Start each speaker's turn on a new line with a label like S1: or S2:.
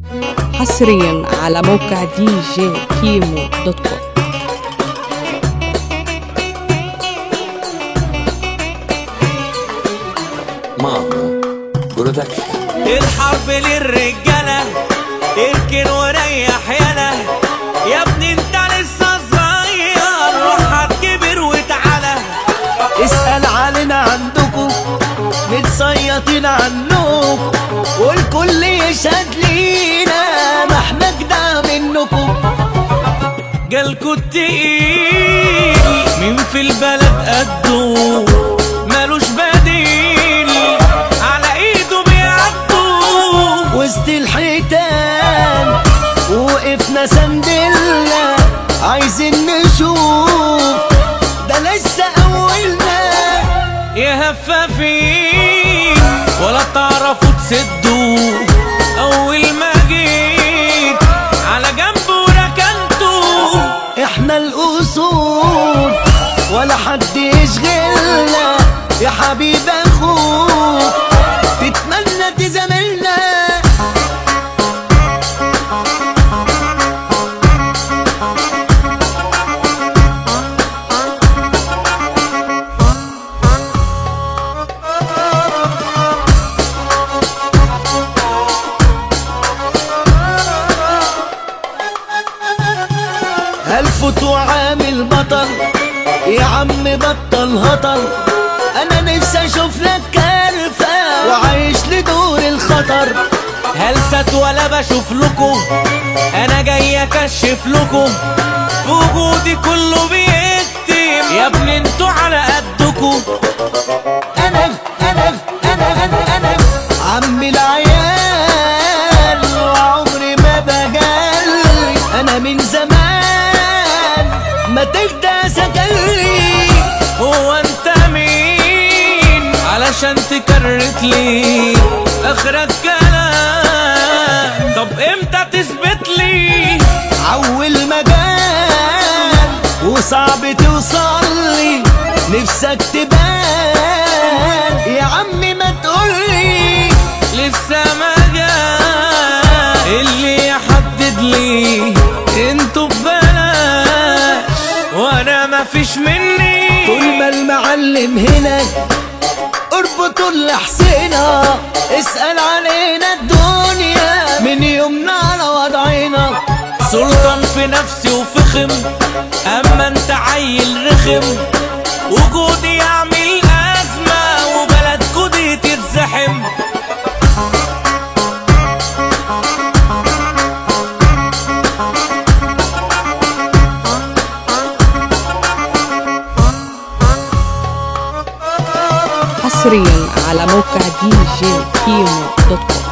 S1: حصريا على موقع دي جي كيمو دوت كوم
S2: ماما برودكشن
S3: الحرب للرجالة اركن وريح يالا يا ابني انت لسه صغير روح هتكبر وتعالى
S4: اسأل علينا عندكم متصيطين عنكم والكل يشهد لينا ما احنا جدع منكم
S3: جالكوا التقيل مين في البلد قده مالوش بديل على ايده بيعدوا
S4: وسط الحيتان وقفنا سندلنا عايزين نشوف ده لسه اولنا
S3: يا هفافين ولا تعرفوا تسدوا اول ما جيت على جنب وركنتوا
S4: احنا الاسود ولا حد يشغلنا يا حبيب اخوك تتمنى تزاملنا هلفت وعامل بطل يا عم بطل هطل انا نفسي اشوف لك كرفة وعايش لدور الخطر
S3: هلست ولا بشوف لكم انا جاي اكشف لكم في وجودي كله بيكتم يا ابني انتوا على قدكم
S4: انا انا انا انا انا عم العيال وعمري ما بجلي انا من زمان ما تهدى سجلي
S3: هو انت مين علشان تكرت لي اخرك كلام طب امتى تثبت لي
S4: عول مجال وصعب توصل لي نفسك تبان يا عمي ما تقولي
S3: لسه ما جاء اللي يحدد لي انتوا ببلاش وانا ما فيش مني
S4: طول ما المعلم هنا اربطوا الحسينة اسأل علينا الدنيا من يومنا على وضعنا
S3: سلطان في نفسي وفخم اما انت عيل رخم وجودي يعمل ازمه وبلدكوا دي تتزحم
S1: حصريا على موقع دي جي كيمو دوت كوم